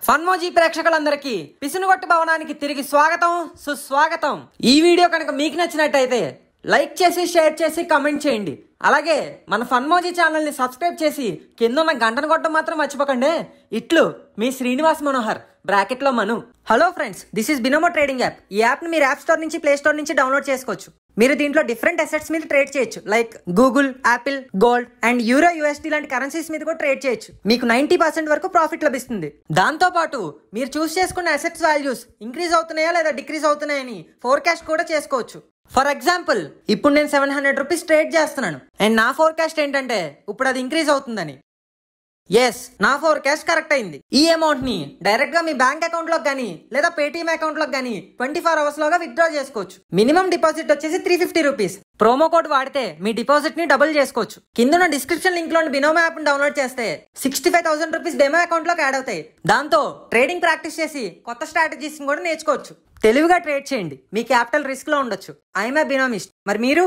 Funmoji ప్రేక్షకులందరికీ పిసునుగొట్టు భవనానికి తిరిగి స్వాగతం సుస్వాగతం ఈ వీడియో కనుక మీకు నచ్చినట్టయితే లైక్ చేసి షేర్ చేసి కమెంట్ చేయండి అలాగే మన ఫన్మోజీ ఛానల్ ని సబ్స్క్రైబ్ చేసి కింద ఉన్న గంటను కొట్టడం మాత్రం మర్చిపోకండి ఇట్లు మీ శ్రీనివాస్ మనోహర్ బ్రాకెట్ లో Manu hello friends this is Binomo trading app ఈ యాప్ ని మీరు యాప్ స్టోర్ నుంచి ప్లే స్టోర్ నుంచి డౌన్లోడ్ చేసుకోవచ్చు మీరు దీంట్లో డిఫరెంట్ అసెట్స్ మీద ట్రేడ్ చేయొచ్చు like Google Apple gold and euro USD లాంటి కరెన్సీస్ మీద కూడా ట్రేడ్ చేయొచ్చు మీకు నైన్టీ పర్సెంట్ వరకు ప్రాఫిట్ లభిస్తుంది దాంతో పాటు మీరు చూస్ చేసుకున్న అసెట్స్ వాల్యూస్ ఇంక్రీజ్ అవుతున్నాయా లేదా డిక్రీజ్ అవుతున్నాయని ఫోర్కాస్ట్ కూడా చేసుకోవచ్చు ఫర్ ఎగ్జాంపుల్ ఇప్పుడు నేను సెవెన్ హండ్రెడ్ రూపీస్ ట్రేడ్ చేస్తున్నాను అండ్ నా ఫోర్కాస్ట్ ఏంటంటే ఇప్పుడు అది ఇంక్రీజ్ అవుతుందని ఎస్ నా ఫోర్కాస్ట్ కరెక్ట్ అయింది ఈ అమౌంట్ ని డైరెక్ట్ గా మీ బ్యాంక్ అకౌంట్ లో గానీ లేదా పేటిఎం అకౌంట్ లో గానీ ట్వంటీ ఫోర్ అవర్స్ లోగా విత్డ్రా చేసుకోవచ్చు మినిమం డిపాజిట్ వచ్చేసి three fifty rupees promo code వాడితే మీ డిపాజిట్ ని డబుల్ చేసుకోవచ్చు కింద డిస్క్రిప్షన్ లింక్ లోని బినోమో యాప్ ని డౌన్లోడ్ చేస్తే sixty five thousand rupees demo account లోకి యాడ్ అవుతాయి దాంతో ట్రేడింగ్ ప్రాక్టీస్ చేసి కొత్త స్ట్రాటజీస్ కూడా నేర్చుకోవచ్చు తెలివిగా ట్రేడ్ చేయండి మీ క్యాపిటల్ రిస్క్ లో ఉండొచ్చు ఐఎమ్ బినోమిస్ట్ మరి మీరు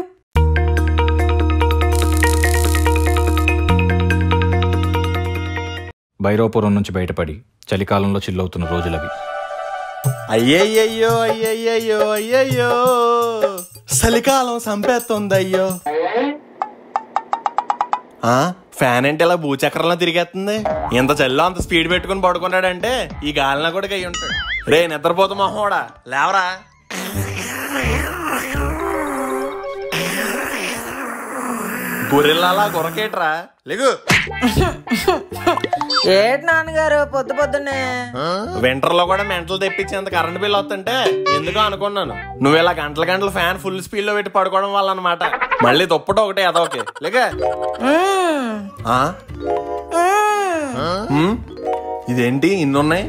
భైరవపురం నుంచి బయటపడి చలికాలంలో చిల్లవుతున్న రోజులవి అయ్యయ్యయ్యో అయ్యయ్యయ్యో అయ్యయ్యో చలికాలం సంపేస్తుంది అయ్యో ఆ ఫ్యాన్ అంటే ఇలా భూచక్రంలో తిరిగేస్తుంది ఇంత చల్లో అంత స్పీడ్ పెట్టుకుని పడుకున్నాడంటే ఈ గాలిన కూడా అయి ఉంటాడు రే నిద్రపోతు మొహోడా లేవరా గొరిల్లాలా గొరకేట్రా లేగు ఏటి నాన్నగారు పొద్దు పొద్దున్నే వింటర్ లో కూడా మెంటలు తెప్పించేంత కరెంట్ బిల్ వస్తుంటే ఎందుకో అనుకున్నాను నువ్వు ఇలా గంటల గంటలు ఫ్యాన్ ఫుల్ స్పీడ్ లో పెట్టి పడుకోవడం వల్ల అనమాట మళ్ళీ దుప్పట ఒకటే అదొకే లేక మ్మ్. ఆ? ఉమ్? ఇదేంటి ఇన్నున్నాయి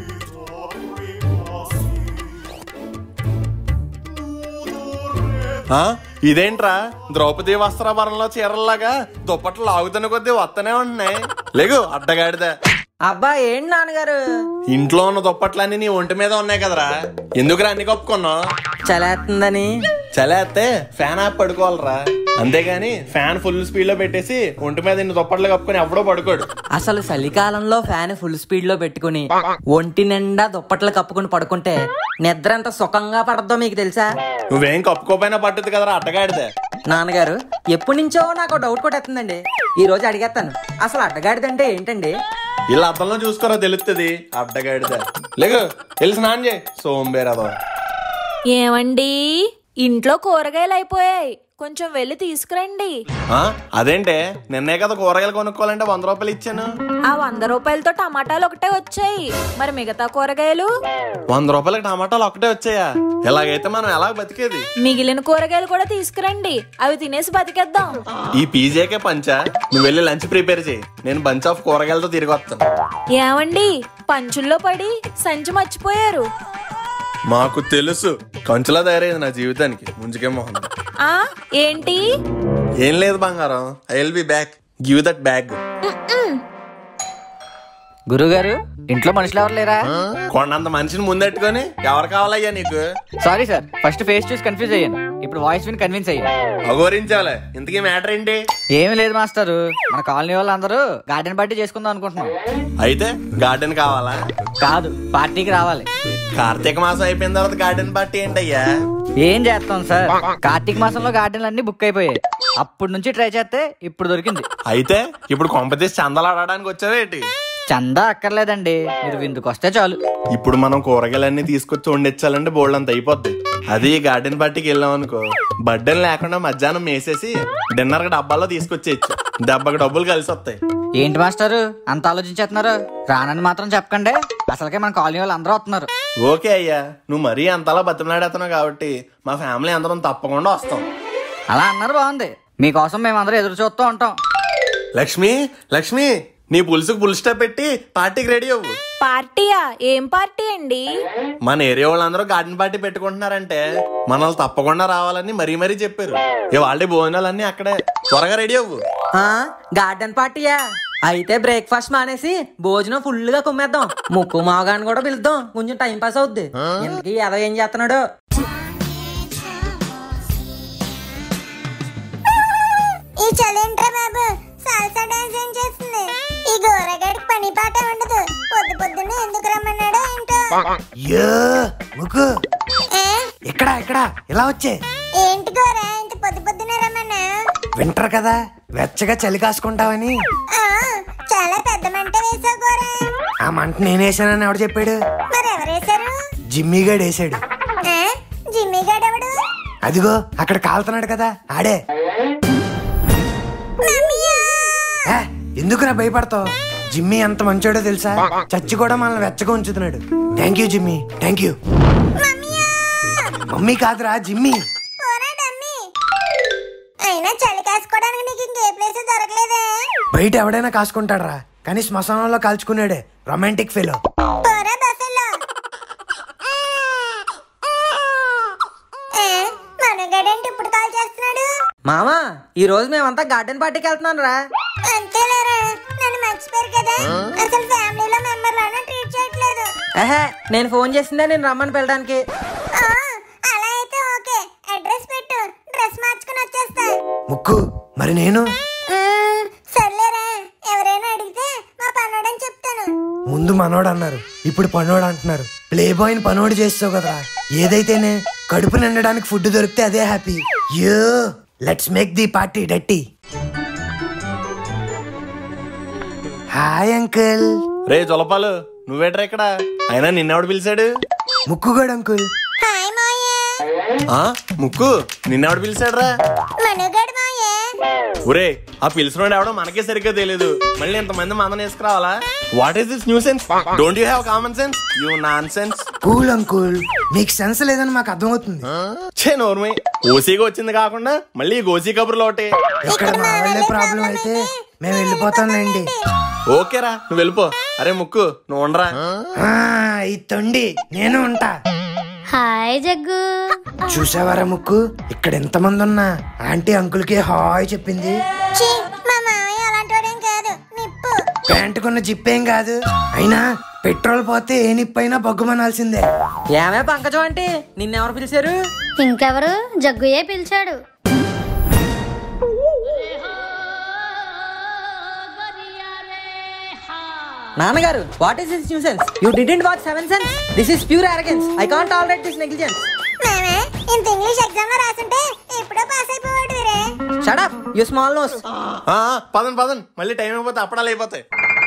ఆ? ఇదేంట్రా ద్రౌపది వస్త్రాభరణలో చీరల్లాగా దుప్పట్లు లాగుతున్న కొద్దీ వస్తూనే ఉంటున్నాయి లేగు అడ్డగాడిదా అబ్బా ఏంటి నాన్నగారు ఇంట్లో ఉన్న దుప్పట్లన్నీ నీ ఒంటి మీద ఉన్నాయి కదరా ఎందుకురా అన్ని కప్పుకున్నావు చలేస్తుందని చలేస్తే ఫ్యాన్ ఆపి పడుకోవాలరా అంతేగాని ఫ్యాన్ ఫుల్ స్పీడ్ లో పెట్టేసి ఒంటి మీద ఇన్ని దుప్పట్లు కప్పుకొని ఎవడో పడుకోడు అసలు చలికాలంలో ఫ్యాన్ ఫుల్ స్పీడ్ లో పెట్టుకుని ఒంటి నిండా దుప్పట్లు కప్పుకుని పడుకుంటే నిద్ర ఎంత సుఖంగా పడద్దో మీకు తెలుసా నువ్వేం కప్పుకోపోయినా పట్టుద్ది కదరా అట్టగాడితే నాన్నగారు ఎప్పటి నుంచో నాకు డౌట్ కూడా వస్తుందండి ఈ రోజు అడిగేస్తాను అసలు అడ్డగాడిదంటే ఏంటండి ఇలా అద్దంలో చూసుకోరా తెలుస్తుంది అడ్డగాడితే లేగు వెళ్ళి స్నానం చేయి సోంబేరదో ఏమండి ఇంట్లో కూరగాయలు అయిపోయాయి కొంచెం వెళ్ళి తీసుకురండి ఆ? అదేంటే నిన్నే కదా కూరగాయలు కొనుక్కోవాలంటే వంద రూపాయలు ఇచ్చాను ఆ వంద రూపాయలతో టమాటాలు ఒకటే వచ్చాయి మరి మిగతా కూరగాయలు వంద రూపాయలకి టమాటాలు ఒకటే వచ్చాయా ఇలాగైతే మనం ఎలా బతికేది మిగిలిన కూరగాయలు కూడా తీసుకురండి అవి తినేసి బతికేద్దాం ఈ పీజేకే పంచా నువ్వు వెళ్ళి లంచ్ ప్రిపేర్ చేయి నేను బంచ్ ఆఫ్ కూరగాయలతో తిరిగి వస్తాను ఏమండి పంచుల్లో పడి సంచి మర్చిపోయారు మాకు తెలుసు కంచులా తయారైంది నా జీవితానికి ముందుకే మోహన్ ఆ ఏంటి ఏం లేదు బంగారం I will be back give that bag గురుగారు ఇంట్లో మనుషులు ఎవరు లేరా కొండంత మనిషిని ముందెట్టుకొని ఎవరు కావాలయ్యా నీకు సారీ సార్ ఫస్ట్ ఫేస్ చూసి కన్ఫ్యూజ్ అయ్యాను ఇప్పుడు వాయిస్ విని కన్విన్స్ అయ్యాను అఘోరించాలే ఇంతకీ మ్యాటర్ ఏంటి ఏమీ లేదు మాస్టారు మన కాలనీ వాళ్ళందరూ గార్డెన్ పార్టీ చేసుకుందాం అనుకుంటున్నాం అయితే గార్డెన్ కావాలా కాదు పార్టీకి రావాలి కార్తీక మాసం అయిపోయిన తర్వాత గార్డెన్ పార్టీ ఏంటయ్యా ఏం చేస్తాం సార్ కార్తీక మాసంలో గార్డెన్లు అన్ని బుక్ అయిపోయాయి అప్పటి నుంచి ట్రై చేస్తే ఇప్పుడు దొరికింది అయితే ఇప్పుడు కొంపతీసి చందలు ఆడడానికి వచ్చావేటి చందా అక్కర్లేదండి మీరు విందుకు వస్తే చాలు ఇప్పుడు మనం కూరగాయలన్నీ తీసుకొచ్చి వండించాలంటే బోల్డ్ అంత అయిపోద్ది అది గార్డెన్ పార్టీకి వెళ్ళాం అనుకో బడ్డెన్ లేకుండా మధ్యాహ్నం వేసేసి డిన్నర్ డబ్బాలో తీసుకొచ్చేయచ్చు దెబ్బకి డబ్బులు కలిసి వస్తాయి ఏంటి మాస్టారు అంత ఆలోచించేస్తున్నారు రానని మాత్రం చెప్పకండి అసలుకే మన కాలనీ వాళ్ళు అందరూ వస్తున్నారు ఓకే అయ్యా నువ్వు మరీ అంతలా బతిమలాడేస్తున్నావు కాబట్టి మా ఫ్యామిలీ అందరం తప్పకుండా వస్తాం అలా అన్నారు బాగుంది మీకోసం మేమందరం ఎదురు చూస్తూ ఉంటాం లక్ష్మి లక్ష్మి నీ పులుసుకు పులుసు స్టాప్ పెట్టి పార్టీకి రెడీ అవ్వు పార్టీయా ఏం పార్టీ అండి మన ఏరియా వాళ్ళందరూ గార్డెన్ పార్టీ పెట్టుకుంటున్నారంటే మనల్ని తప్పకుండా రావాలని మరీ మరీ చెప్పారు ఇవాళ భోజనాలన్నీ అక్కడే త్వరగా రెడీ అవ్వు ఆ గార్డెన్ పార్టీయా అయితే బ్రేక్ఫాస్ట్ మానేసి భోజనం ఫుల్ గా కుమ్మేద్దాం ముక్కు మాగాన్ని కూడా పిలుద్దాం కొంచెం టైం పాస్ అవుద్ది ఇంతకీ ఏదో ఏం చేస్తున్నాడు ఈ చలేంట్రా బాబు సాల్సా డాన్స్ ఏం చేస్తుంది ఈ గోరగాడికి పని పని పాట ఉండదు పొద్దు పొద్దున్నే ఎందుకు రమ్మన్నాడో ఏంటో యో ముక్కు ఏ? ఇక్కడ ఇక్కడ ఇలా వచ్చే ఏంటి గోరా ఇంత పొద్దు పొద్దునే రమ్మన్నా వింటర్ కదా వెచ్చగా చలి కాసుకుంటావని ఆ, చాలా పెద్ద మంట వేసావు గోరా ఆ మంట నేనేసానని ఎవడు చెప్పాడు మరి ఎవరేశారు జిమ్మీగాడు వేసాడు ఆ? జిమ్మీ గడవడు అదిగో అక్కడ కాలుతున్నాడు కదా ఆడే ఏ, ఎందుకురా భయపడతావు జిమ్మీ ఎంత మంచోడో తెలుసా చచ్చి కూడా మనల్ని వెచ్చగా ఉంచుతున్నాడు thank you Jimmy thank you mummy కాదురా జిమ్మీ పోరా డమ్మీ అయినా చలి కాసుకోవడానికి నీకు ఇంకే ప్లేస్ దొరకలేదే బయట ఎవడైనా కాసుకుంటాడరా కానీ శ్మశానంలో కాల్చుకున్నాడే రొమాంటిక్ ఫీలో పోరా బస్సులో ఏ, మనగాడేంటి ఇప్పుడు కాల్ చేస్తున్నాడు మామా ఈ రోజు మేమంతా గార్డెన్ పార్టీకి వెళ్తున్నాను రా అంతేలేరా నన్ను మర్చిపోయారు కదా అసలు ఫ్యామిలీలో మెంబర్ లాగా ట్రీట్ చేయట్లేదు ఏహే నేను ఫోన్ చేసిందే నేను రమ్మని వెళ్ళడానికి ఆ, అలా అయితే ఓకే అడ్రస్ పెట్టు డ్రెస్ మార్చుకుని వచ్చేస్తా ముక్కు మరి నేను మ్మ్, సర్లేరా ఎవరైనా అడిగితే మా పన్నోడని చెప్తాను ముందు మనోడు అన్నారు ఇప్పుడు పనోడు అంటున్నారు ప్లే బాయ్ పనోడు చేస్తావు కదా ఏదైతేనే కడుపు నిండడానికి ఫుడ్ దొరికితే అదే happy yo let's make the party డట్టి హాయ్ అంకుల్ రే జొలపాలు నువ్వేట్రా ఇక్కడ అయినా నిన్నెవడు పిలిచాడు ముక్కుగోడు అంకుల్ హాయ్ మాయే ఆ ముక్కు నిన్నెవడు పిలిచాడురా మనుగడు మాయే ఒరే ఆ పిలిచినోడు ఎవడో మనకే సరిగ్గా తెలియదు మళ్ళీ ఇంతమంది మందన వేసుకురావాలా what is this nuisance don't you have common sense you nonsense cool uncle మీకు సెన్స్ లేదని మాకు అర్థమవుతుంది చే నోర్మి ఓసీగా వచ్చింది కాకుండా మళ్ళీ ఈ గోసీ కబుర్లు ఒకటి ఇక్కడ మా వాళ్ళే ప్రాబ్లం అయితే మేము వెళ్ళిపోతాంలేండి ఓకేరా నువ్వు వెళ్ళిపో అరే ముక్కు నువ్వు ఉండరా ఆ, ఈ తొండి నేను ఉంటా హాయ్ జగ్గు చూసావారా ముక్కు ఇక్కడ ఎంతమంది ఉన్నా ఆంటీ అంకుల్ కి హాయ్ చెప్పింది ఛీ, మా మామయ్య అలాంటి వాడేం కాదు నిప్పు ప్యాంటుకున్న జిప్పేం కాదు అయినా పెట్రోల్ పోతే ఏ నిప్పైనా బొగ్గుమనాల్సిందే ఏమే పంకజం అంటే నిన్నెవరు పిలిచారు ఇంకెవరు జగ్గుయే పిలిచాడు నాన్నగారు what is this nuisance you didn't watch seven sense this is pure arrogance I can't tolerate this negligence మామే ఇంత ఇంగ్లీష్ ఎగ్జామ్ లో రాసుంటే ఎప్పుడో పాస్ అయిపోవాడు వీరే shut up you small nose ఆ, పదండి పదండి మళ్ళీ టైం అయిపోతే అప్పడాలు అయిపోతాయి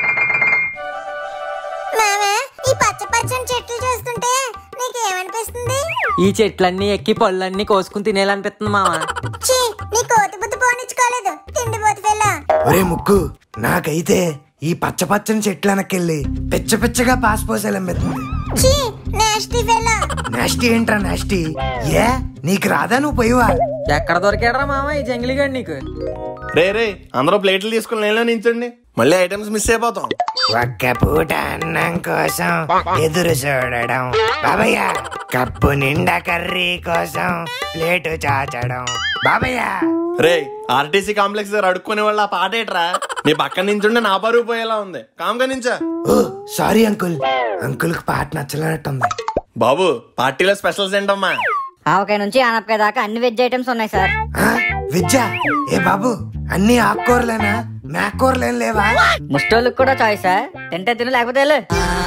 మామే ఈ పచ్చ పచ్చని చెట్లు చూస్తుంటే నీకేమనిపిస్తుంది ఈ చెట్లన్నీ ఎక్కి పళ్ళన్నీ కోసుకుని తినేయాలనిపిస్తుంది మామ ఛీ నీ కోతి బుద్ధి పోనిచ్చుకోలేదు తిండి పోతు పిల్ల ఒరే ముక్కు నాకైతే ఈ పచ్చ పచ్చని చెట్లు వెనకెళ్ళి పిచ్చ పిచ్చగా పాస్ పోసేలమ్మెత్తుంది ఛీ నేస్టీ పిల్ల నాస్టీ ఏంట్రా నాస్టీ ఏ నీకు రాదా నువ్వు పోయివా ఎక్కడ దొరికాడరా మామ ఈ జంగిలిగాడు నీకు రే రే అందరూ ప్లేట్లు తీసుకుని నేను నించండి మళ్ళీ ఐటమ్స్ మిస్ అయిపోతాం ఒక్క పూట అన్నం కోసం ఎదురు చూడడం బాబయ్య కప్పు నిండా కర్రీ కోసం ప్లేటు చాచడం బాబయ్య రే ఆర్టీసీ కాంప్లెక్స్ దగ్గర అడుక్కునే వాళ్ళు ఆ పాట ఏట్రా నీ పక్కన నించుంటే నా పరువు పోయేలా ఉంది కామ్గా నించా ఓ సారీ అంకుల్ అంకుల్ కి పాట నచ్చలేనట్టుంది బాబు పార్టీలో స్పెషల్స్ ఏంటమ్మా ఆవకాయ నుంచి ఆనపకాయ దాకా అన్ని వెజ్ ఐటమ్స్ ఉన్నాయి సార్ ఆ, వెజ్జా ఏ బాబు అన్ని ఆకుకూరలేనా మేకూరలేం లేవా ముష్టోళ్ళకి కూడా చాయిస్ సార్ తింటే తిను లేకపోతే వెళ్ళు.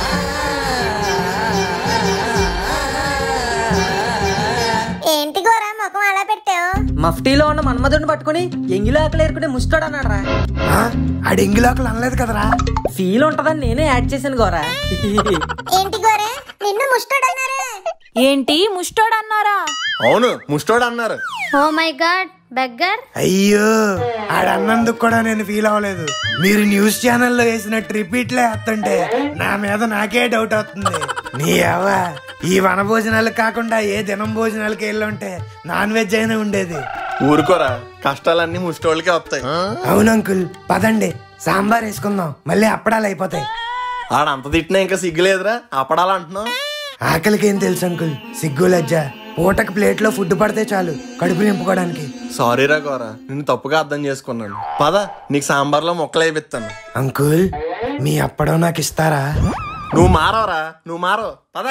ఏంటి గోరా ముఖం అలా పెట్టావు మఫ్టీలో ఉన్న మన్మధుడిని పట్టుకుని ఎంగిలో ఆకలి ఏరుకుంటే ముస్టాడు అన్నాడు రా ఆ, ఆ డెంగిలోకలు అనలేదు కదరా ఫీల్ ఉంటదని నేనే యాడ్ చేశాను గోరా ఏంటి గోరా నిన్ను ముష్టడన్నారా ఏంటి ముష్టోడు అన్నారా అవును ముష్టోడు అన్నారు ఓ మై గాడ్ బెగ్గర్ అయ్యో ఆడన్నందుకు కూడా నేను ఫీల్ అవ్వలేదు మీరు న్యూస్ ఛానల్లో వేసినట్టు రిపీట్లే వేస్తుంటే నా మీద నాకే డౌట్ అవుతుంది నీ అవ్వ ఈ వన భోజనాలు కాకుండా ఏ దినం భోజనాలకి వెళ్ళుంటే నాన్ వెజ్ అయినా ఉండేది ఊరుకోరా కష్టాలన్నీ ముష్టోళ్ళకే వస్తాయి అవును అంకుల్ పదండి సాంబార్ వేసుకుందాం మళ్ళీ అప్పడాలు అయిపోతాయి ఆడంత తిట్టినా ఇంకా సిగ్గులేదురా అప్పడాలు అంటున్నావు ఆకలికి ఏం తెలుసు అంకుల్ సిగ్గు లజ్జ పూటకి ప్లేట్లో ఫుడ్ పడితే చాలు కడుపు నింపుకోవడానికి సారీరా గోరా నిన్ను తప్పుగా అర్థం చేసుకున్నాను పద నీకు సాంబార్లో మొక్కలు వేపిస్తాను అంకుల్ మీ అప్పడం నాకు ఇస్తారా నువ్వు మారవరా నువ్వు మారవు పద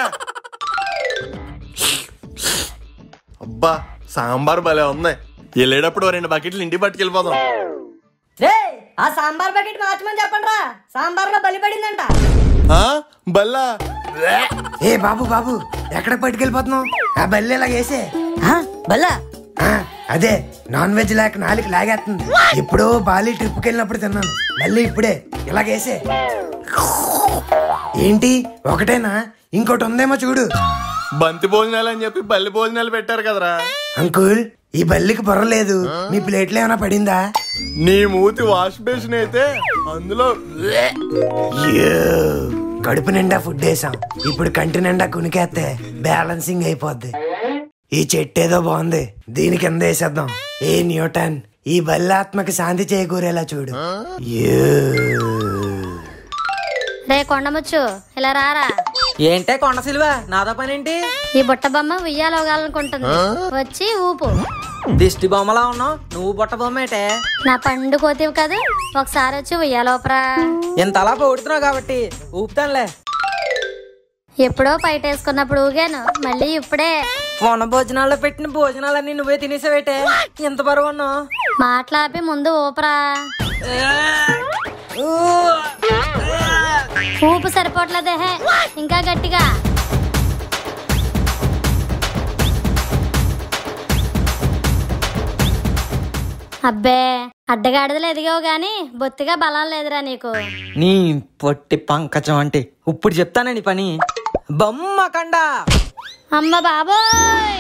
అబ్బా సాంబార్ భలే ఉంది వెళ్ళేటప్పుడు ఓ రెండు బకెట్లు ఇంటికి పట్టుకెళ్ళిపోదాం రే ఆ సాంబార్ బకెట్ మార్చమని చెప్పండి రా సాంబార్ లో బలి పడిందంట ఆ? బల్లా ఏ బాబు బాబు ఎక్కడ పట్టుకెళ్ళిపోతున్నావు ఆ బల్లి ఇలా వేసే బల్లా ఆ, అదే నాన్ వెజ్ లేక నాలుగు లాగేస్తుంది ఎప్పుడో బాలి ట్రిప్కి వెళ్ళినప్పుడు తిన్నాను మళ్ళీ ఇప్పుడే ఇలాగేసే ఏంటి ఒకటేనా ఇంకోటి ఉందేమో చూడు బంతి భోజనాలు అని చెప్పి బల్లి భోజనాలు పెట్టారు కదరా అంకుల్ ఈ బల్లికి బుర్ర లేదు మీ ప్లేట్లో ఏమైనా పడిందా నీ మూతి వాష్ బేసిన్ అయితే అందులో యో, కడుపు నిండా ఫుడ్ వేసాం ఇప్పుడు కంటి నిండా కునికేస్తే బ్యాలెన్సింగ్ అయిపోద్ది ఈ చెట్టు ఏదో బాగుంది దీని కింద వేసేద్దాం ఏ న్యూటన్ ఈ బల్లి ఆత్మకి శాంతి చేకూరేలా చూడు యో. రే కొండముచ్చు ఇలా రారా ఏంటే కొండ సిలువ నాతో పని ఏంటి ఈ బుట్ట బొమ్మ ఉయ్యాలవగాలనుకుంటుంది వచ్చి ఊపు దిష్టి బొమ్మలా ఉన్నావు నువ్వు బుట్ట బొమ్మ ఏంటే నా పండు కోతివి కదా ఒకసారి వచ్చి ఉయ్యాలోపరా ఇంతలా పొడుతున్నావు కాబట్టి ఊపుతానులే ఎప్పుడో బయట వేసుకున్నప్పుడు ఊగాను మళ్ళీ ఇప్పుడే వన భోజనాల్లో పెట్టిన భోజనాలన్నీ నువ్వే తినేసావేటే ఎంత బరువు ఉన్నావు మాట్లాపి ముందు ఊపరా ఊపు సరిపోవట్లేదే హే. ఇంకా గట్టిగా అబ్బే అడ్డగాడిదలు ఎదిగావు గాని బొత్తిగా బలం లేదురా నీకు నీ పొట్టి పంకజం అంటే ఇప్పుడు చెప్తానే నీ పని బొమ్మ కండా అమ్మ బాబోయ్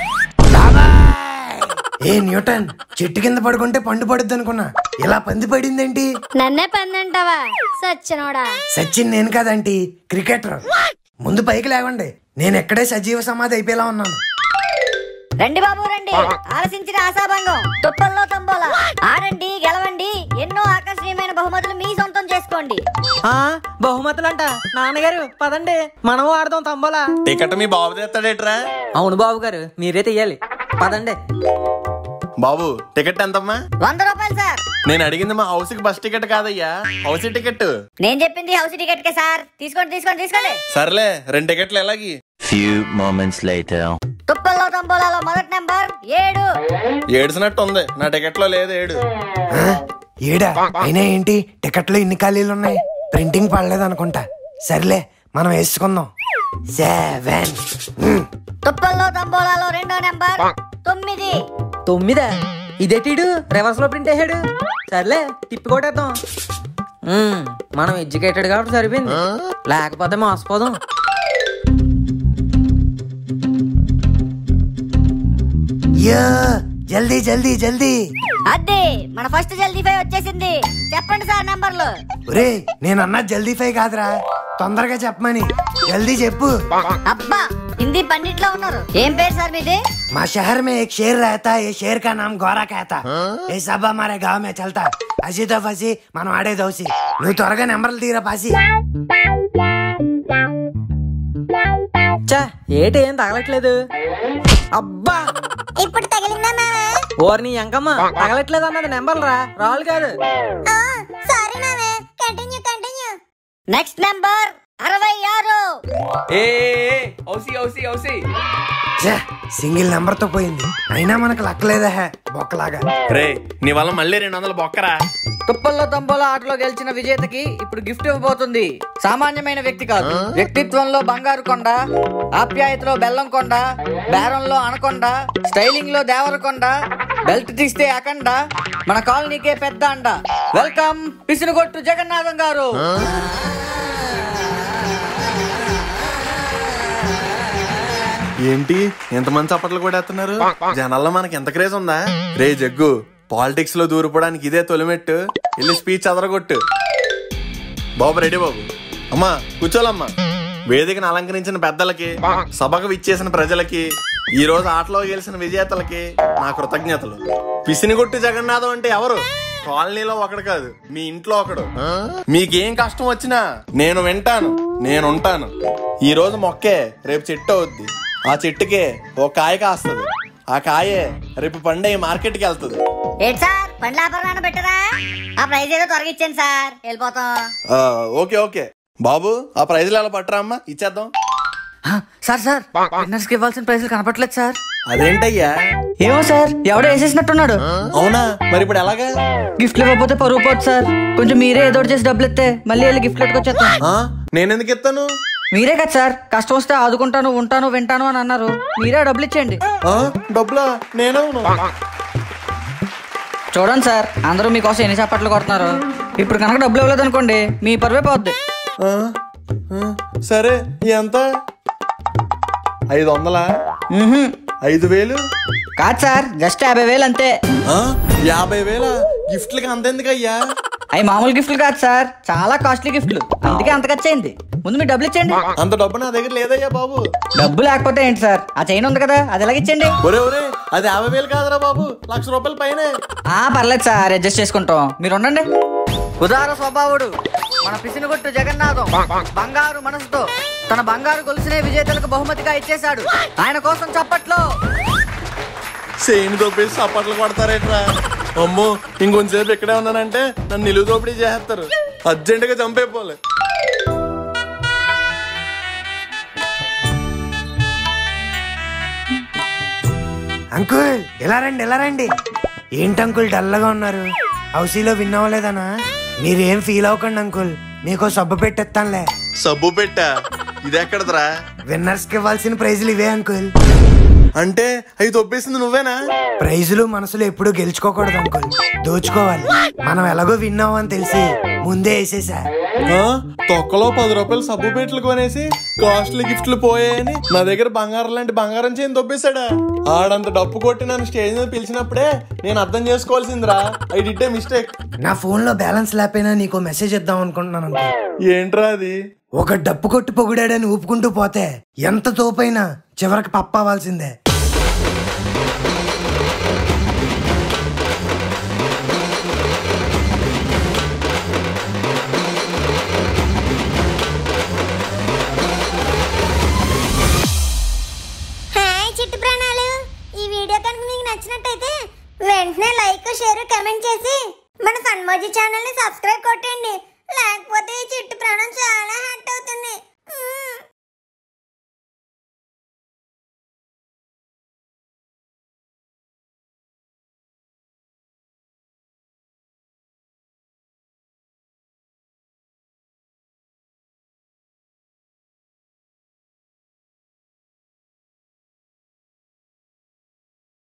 ఏ న్యూటన్ చెట్టు కింద పడుకుంటే పండు పడుద్ది అనుకున్నా ఇలా పంది పడిందేంటి నన్నే పందంటావా సచ్చినోడా సచిన్ నేను కాదంటీ క్రికెటర్ ముందు పైకి లేవండి నేను ఎక్కడే సజీవ సమాధి అయిపోయేలా ఉన్నాను రండి బాబు రండి ఆలసించిన ఆశాభంగం తుప్పల్లో తంబోలా ఆడండి గెలవండి ఎన్నో ఆకర్షణీయమైన బహుమతులు మీ సొంతం చేసుకోండి ఆ బహుమతులంట నాన్నగారు పదండి మనం ఆడదాం తంబోలా టికెట్ మీ బాబు తెస్తాడేట్రా అవును బాబు గారు మీరే చెయ్యాలి పదండి బాబు టికెట్ ఎంతమ్మా వంద రూపాయలు సార్ నేను అడిగింది మా హౌస్ కి బస్ టికెట్ కాదయ్యా హౌస్ టికెట్ నేను చెప్పింది హౌస్ టికెట్ కే సార్ తీసుకోండి తీసుకోండి తీసుకోండి సర్లే రెండు టికెట్లు ఎలాగి Few moments later. తుప్పల్లో తంబోలాలో మొదటి నెంబర్ ఏడు ఏడ్చినట్టు ఉంది నా టికెట్ లో లేదు ఏడు ఆ? ఏడా అయినా ఏంటి టికెట్లు ఇన్ని ఖాళీలు ఉన్నాయి ప్రింటింగ్ పడలేదు అనుకుంటా సర్లే మనం వేసుకుందాం సెవెన్ ఉమ్. తుప్పల్లో తంబోలాలో రెండో నెంబర్ తొమ్మిది తొమ్మిదా ఇదేటీడు రివర్స్ లో ప్రింట్ వేసాడు సర్లే తిప్పి కొట్టేద్దాం ఉమ్, మనం ఎడ్యుకేటెడ్ కాబట్టి సరిపోయింది లేకపోతే మోసపోదాం యో జల్దీ జల్దీ జల్దీ అదే మన ఫస్ట్ జల్దీ ఫైవ్ వచ్చేసింది చెప్పండి సార్ నంబర్లు ఒరే నేను అన్నా జల్దీ ఫై కాదురా తొందరగా చెప్పమని జల్దీ చెప్పు అబ్బా హిందీ పండిట్లో ఉన్నారు ఏం పేరు సార్ మీది మా शहर में एक शेर रहता है ये शेर का नाम गौरा कहता ये सब हमारे गांव में चलता అసి తో ఫసి మనం ఆడే దోసి నువ్వు త్వరగా నెంబర్లు తీరా పాసి చా ఏటి ఏం తగలట్లేదు అబ్బా ఇప్పుడు తగిలిందా మావా ఓర్ని ఎంకమ్మ తగలట్లేదు అన్నది నెంబర్ రా రాళ్ళు కాదు సారీ మావా కంటిన్యూ కంటిన్యూ నెక్స్ట్ నెంబర్ అరవై ఆరు ఛే, సింగిల్ నెంబర్ తో పోయింది అయినా మనకు లక్కలేదా హే బొక్కలాగా రే నీ వల్ల మళ్ళీ రెండు వందలు బొక్కరా తుప్పల్లో తంబోలా ఆటలో గెలిచిన విజేతకి ఇప్పుడు గిఫ్ట్ ఇవ్వబోతుంది సామాన్యమైన వ్యక్తి కాదు వ్యక్తిత్వంలో బంగారు కొండ ఆప్యాయతలో బెల్లం కొండ బేరంలో అనకొండ స్టైలింగ్ లో దేవరకొండ బెల్ట్ తీస్తే అకండ మన కాలనీకే పెద్ద అండ వెల్కమ్ పిసినగొట్టు జగన్నాథం గారు ఏంటి ఎంతమంది చప్పట్లు కూడా వేస్తున్నారు జనాల్లో మనకి ఎంత క్రేజ్ ఉందా రే జగ్గు పాలిటిక్స్ లో దూరిపోవడానికి ఇదే తొలిమెట్టు వెళ్ళి స్పీచ్ అదరగొట్టు బాబు రెడీ బాబు అమ్మా కూర్చోలమ్మా వేదికను అలంకరించిన పెద్దలకి సభకు విచ్చేసిన ప్రజలకి ఈ రోజు ఆటలో గెలిచిన విజేతలకి నా కృతజ్ఞతలు పిసినిగొట్టు జగన్నాథం అంటే ఎవరు కాలనీలో ఒకడు కాదు మీ ఇంట్లో ఒకడు మీకేం కష్టం వచ్చినా నేను వింటాను నేను ఉంటాను ఈ రోజు మొక్కే రేపు చెట్టు అవుద్ది ఆ చెట్టుకే ఓ కాయ కాస్తుంది ఆ కాయే రేపు పండే మార్కెట్కి వెళ్తుంది ఏంటి సార్ పండ్ల ఆభరణాన్ని పెట్టరా ఆ ప్రైజ్ ఏదో త్వరగా ఇచ్చాను సార్ వెళ్ళిపోతాం ఆ, ఓకే ఓకే బాబు ఆ ప్రైజ్లు ఎలా పట్టరా అమ్మా ఇచ్చేద్దాం సార్ సార్ విన్నర్స్ కి ఇవ్వాల్సిన ప్రైజులు కనపట్లేదు సార్ అదేంటయ్యా ఏమో సార్ ఎవడో వేసేసినట్టున్నాడు అవునా మరి ఇప్పుడు ఎలాగా గిఫ్ట్లు ఇవ్వకపోతే పరువు పోదు సార్ కొంచెం మీరే ఏదో ఒకటి చేసి డబ్బులు ఇస్తే మళ్ళీ వెళ్ళి గిఫ్ట్ వచ్చేస్తాం ఆ? నేనెందుకు ఇస్తాను మీరే కదా సార్ కష్టం వస్తే ఆదుకుంటాను ఉంటాను వింటాను అని అన్నారు మీరే డబ్బులు ఇచ్చేయండి ఆ? డబ్బులా నేనవును చూడండి సార్ అందరూ మీకోసం ఎన్ని చప్పట్లు కొడుతున్నారు ఇప్పుడు కనుక డబ్బులు ఇవ్వలేదు అనుకోండి మీ పరువే పోద్ది ఆ? ఆ, సరే ఎంత ఐదు వందలా మ్మ్హ్మ్. ఐదు వేలు కాదు సార్ జస్ట్ యాభై వేలు అంతే ఆ? యాభై వేల గిఫ్ట్లకి అంతెందుకయ్యా అవి మామూలు గిఫ్ట్లు కాదు సార్ చాలా కాస్ట్లీ గిఫ్ట్లు అందుకే అంత ఖర్చు అయింది ముందు మీరు డబ్బులు ఇచ్చేయండి అంత డబ్బు నా దగ్గర లేదయ్యా బాబు డబ్బు లేకపోతే ఏంటి సార్ ఆ చైన్ ఉంది కదా అది ఎలాగిచ్చండి ఒరే ఒరే అది యాభై వేలు కాదురా బాబు లక్ష రూపాయల పైనే ఆ పర్లేదు సార్ అడ్జస్ట్ చేసుకుంటాం మీరు ఉండండి ఉదార స్వభావుడు మన పిసినగొట్టు జగన్నాథం బంగారు మనసుతో తన బంగారు గొలుసునే విజేతలకు బహుమతిగా ఇచ్చేశాడు ఆయన కోసం చప్పట్లో చేయిని దొబ్బేసి చప్పట్లు కొడతారేట్రా అమ్మో ఇంకొంచెంసేపు ఇక్కడే ఉన్నానంటే నన్ను నిలువు దోపిడీ చేస్తారు అర్జెంటుగా చంపేపోలే అంకుల్ ఇలా రండి ఇలా రండి ఏంటి అంకుల్ డల్లగా ఉన్నారు హౌసీలో విన్ అవ్వలేదనా మీరేం ఫీల్ అవ్వకండి అంకుల్ మీకు సబ్బు పెట్టేస్తానులే సబ్బు పెట్టా ఇది ఎక్కడదరా విన్నర్స్ కి ఇవ్వాల్సిన ప్రైజులు ఇవే అంకుల్ అంటే అవి దొబ్బేసింది నువ్వేనా ప్రైజులు మనసులో ఎప్పుడూ గెలుచుకోకూడదు అంకుల్ దోచుకోవాలి మనం ఎలాగో విన్ అవ్వని తెలిసి ముందే వేసేసా ఆ? తొక్కలో పది రూపాయలు సబ్బు పెట్లు కొనేసి కాస్ట్లీ గిఫ్ట్లు పోయాయని నా దగ్గర బంగారం లాంటి బంగారం చేయని దొబ్బేశాడా ఆడంత డప్పు కొట్టి నన్ను స్టేజ్ మీద పిలిచినప్పుడే నేను అర్థం చేసుకోవాల్సిందిరా ఐ డిడ్ ఏ మిస్టేక్ నా ఫోన్ లో బ్యాలెన్స్ లేకపోయినా నీకు మెసేజ్ ఇద్దాం అనుకుంటున్నాను అంకుల్ ఏంట్రా అది ఒక డప్పు కొట్టి పొగిడాడని ఊపుకుంటూ పోతే ఎంత తోపైనా చివరికి పప్ప అవ్వాల్సిందే హాయ్ చిట్టు ప్రాణాలు ఈ వీడియో కనుక మీకు నచ్చినట్టయితే వెంటనే లైక్ షేర్ కమెంట్ చేసి మన ఫన్మోజీ ఛానల్ ని సబ్స్క్రైబ్ కొట్టండి లేకపోతే ఈ చిట్టు ప్రాణం చాలా హర్ట్ అవుతుంది మ్మ్.